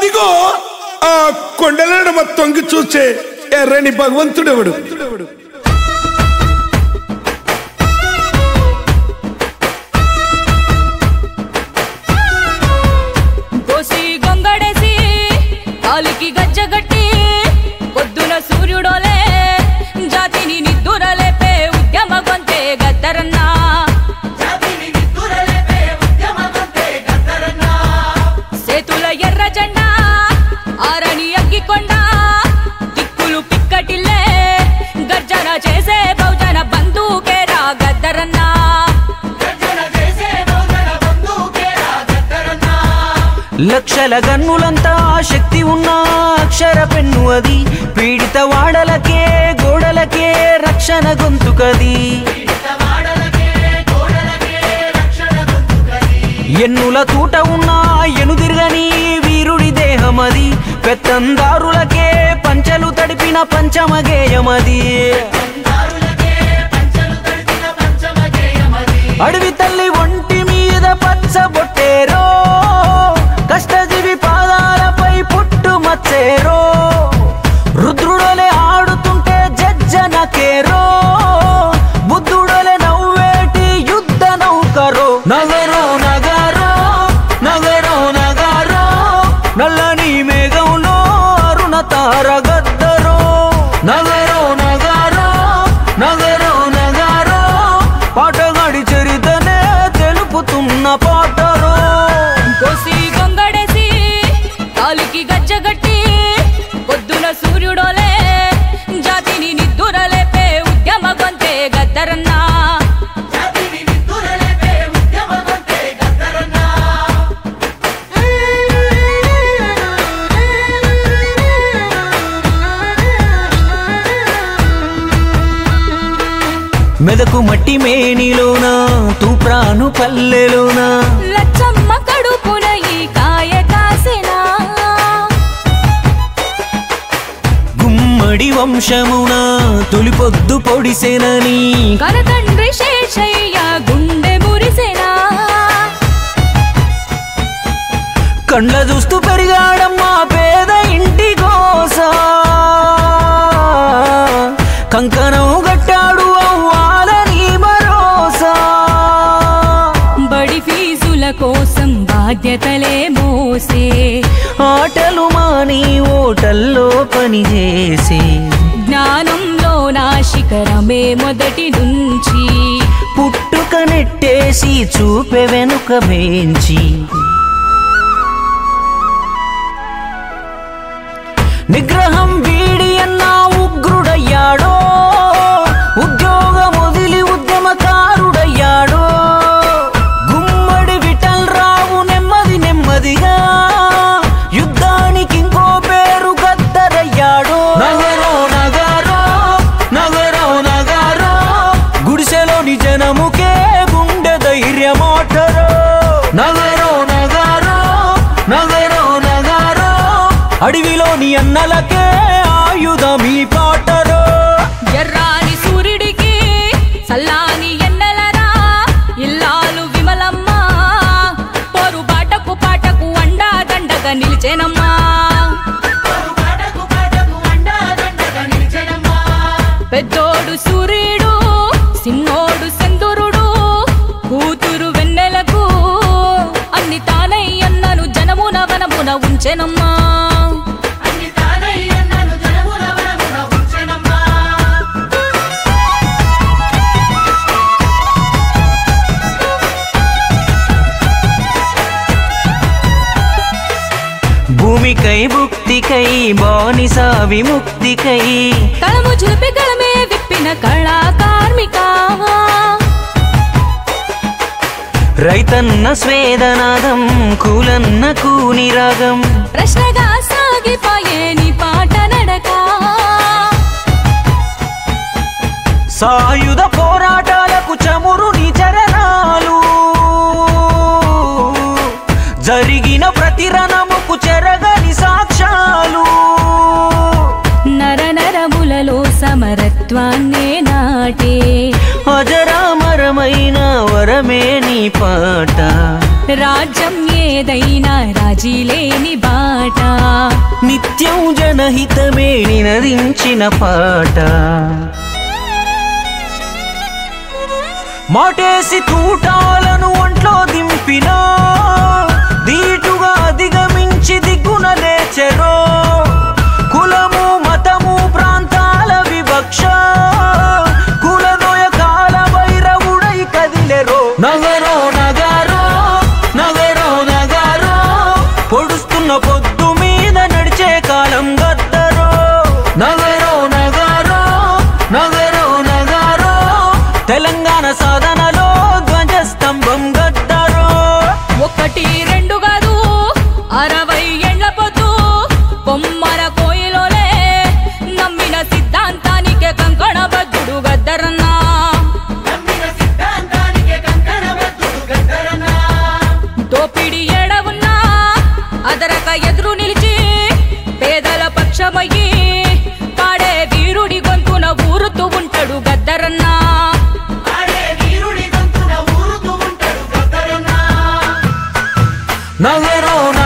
అదిగో ఆ కొండలడమ తొంగి చూసే ఎర్రని భగవంతుడెవడు కోసి గొంగడేసి కాలికి గజ్జగట్టి పొద్దున సూర్యుడోలే జాతిని నిద్దురలేపే ఉద్యమ గొంతే గద్దరన్నా సేతుల ఎర్ర జెండా ఆరని అగ్గికొండ దిక్కులు పిక్కటిల్లే గర్జన చేసే బహుజన బంధుకేరా గద్దరన్నా లక్షల గన్నులంతా శక్తి ఉన్న అక్షర పెన్ను అది పీడిత వాడలకే గోడలకే రక్షణ గొంతుకది ఎన్నుల తూట ఉన్న ఎనుదిరగని వీరుడి దేహమది పెత్తందారులకే పంచలు తడిపిన పంచమగేయమది అడవి తల్లి ఒంటి మీద పచ్చబొట్టేరో కష్టజీవి పాదాలపై పుట్టు మచ్చేరో రుద్రుడోలే ఆడుతుంటే జజ్జనకేరో బుద్ధుడోలే నవ్వేటి యుద్ధ నౌకరో నగరో నగరో నగరో నగరో నల్లని మేఘంలో అరుణ తార గద్దరో నగరో నగరో నగరో నగరో పాటగాడి చరితనే తెలుపుతున్న పాటరో కోసి గొంగడేసి కాలికి గజ్జగట్టి పొద్దున సూర్యుడోలే జాతిని నిద్దురలేపే ఉద్యమ గొంతే గద్దరన్నా మెదకు మట్టి మేనిలోన తూప్రాను పల్లెలోన లచ్చమ్మ కడుపున ఈ కాయ కాసినా గుమ్మడి వంశమున తొలిపొద్దు పొడిసెనని కనతండ్రి శేషయ్య గుండె మురిసెనా కండ్ల చూస్తూ పెరిగాడమ్మా పేద ఇంటి కోస కంకణం గట్టాడు అవ్వాలని మరోసా బడి ఫీజుల కోసం బాధ్యతలే మోసే ఆటలు మాని ఓటల్లో పనిచేసి జ్ఞానంలో నా శిఖరమే మొదటి నుంచి పుట్టుక నెట్టేసి చూపె వెనుక వేంచి నిగ్రహం వీడి అన్న ఉగ్రుడయ్యాడో ఉద్యోగం వదిలి ఉద్యమకారుడయ్యాడో గుమ్మడి విఠల్ రావు నెమ్మది నెమ్మదిగా యుద్ధానికి ఇంకో పేరు గద్దరయ్యాడో నగరో నగరో నగరో నగరో గుడిసెలోని జనముకే గుండె ధైర్యమాటరో నగరో నగరో నగరో నగరో అడవిలోని అన్నలకే ఆయుధమీ పాటరో ఎర్రాని సూర్యుడికి సల్లాని ఎన్నెలరా ఇల్లాలు విమలమ్మ పోరు బాటకు పాటకు అండా దండగా నిలిచేనమ్మా పెద్దోడు సూర్యుడు సిన్నోడు సెందురుడు కూతురు వెన్నెలకు అన్ని తానై అన్నను జనమున వనమున ఉంచెనమ్మా భూమికై భుక్తికై బానిస విముక్తికై కళము చులిపి కళమే విప్పిన కళా కార్మిక రైతన్న స్వేదనాదం కూలన్న కూని రాగం ప్రశ్నగా సాగిపోయే నీ పాట నడక సాయుధ పోరాటాలకు చమురుని చరణాలు జరిగిన ప్రతి రణముకు చెరగని సాక్ష్యాలు నర నరములలో సమరత్వాన్నే నాటే అజరామరమైన వరమే నీ పాట రాజ్యం ఏదైనా రాజీ లేని బాట జనహితమే నినదించిన పాట మాటేసి తూటాలను ఒంట్లో దింపినా దీటుగా అధిగమించి దిగ్గున లేచెరో కులము మతము ప్రాంతాల వివక్ష కులదోయ కాల వైరవుడై కదిలెరో నగరో నగారో నగరో నగారో పొడుస్తున్న పొద్దు మీద నడిచే కాలం గద్దరో నగరో నగారో నగరో నగారో తెలంగాణ సాధనలో ధ్వజస్తంభం గద్దరో ఒకటి రెండు కాదు అరవై ఎండ్ల పొద్దు బొమ్మల కోయిలోలే నమ్మిన సిద్ధాంతానికే కంకణబద్ధుడు గద్దరన్నా దోపిడి ఏడ ఉన్నా అదరక ఎదురు నిలిచి పేదల పక్షమయ్యి పాడే వీరుడి గొంతున ఊరుతూ ఉంటాడు గద్దరన్నా నగరో